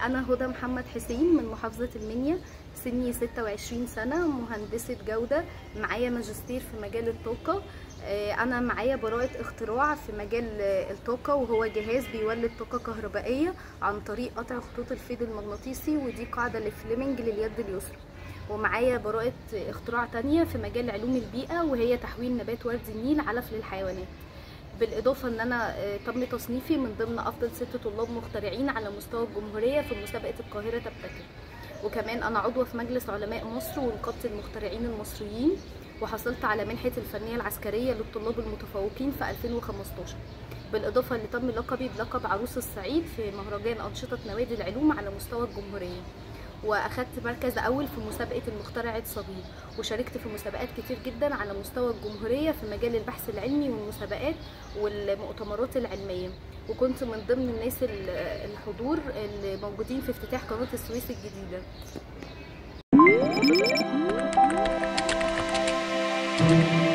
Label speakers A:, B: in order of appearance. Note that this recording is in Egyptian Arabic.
A: أنا هدى محمد حسين من محافظة المنيا سني 26 سنة مهندسة جودة معايا ماجستير في مجال الطاقة آه، أنا معايا براءة اختراع في مجال آه، الطاقة وهو جهاز بيولد طاقة كهربائية عن طريق قطع خطوط الفيض المغناطيسي ودي قاعدة لفليمنج لليد اليسرى ومعايا براءة اختراع تانية في مجال علوم البيئة وهي تحويل نبات ورد النيل علف للحيوانات بالاضافه ان انا آه، تم تصنيفي من ضمن افضل ست طلاب مخترعين على مستوى الجمهوريه في مسابقه القاهره تبتكر وكمان انا عضوه في مجلس علماء مصر ونقابه المخترعين المصريين وحصلت على منحه الفنيه العسكريه للطلاب المتفوقين في 2015 بالاضافه اللي تم لقبي بلقب عروس الصعيد في مهرجان انشطه نوادي العلوم على مستوى الجمهوريه واخدت مركز اول في مسابقه المخترع الصغير وشاركت في مسابقات كتير جدا على مستوى الجمهوريه في مجال البحث العلمي والمسابقات والمؤتمرات العلميه وكنت من ضمن الناس ال- الحضور اللي موجودين في افتتاح قناه السويس الجديده
B: thank you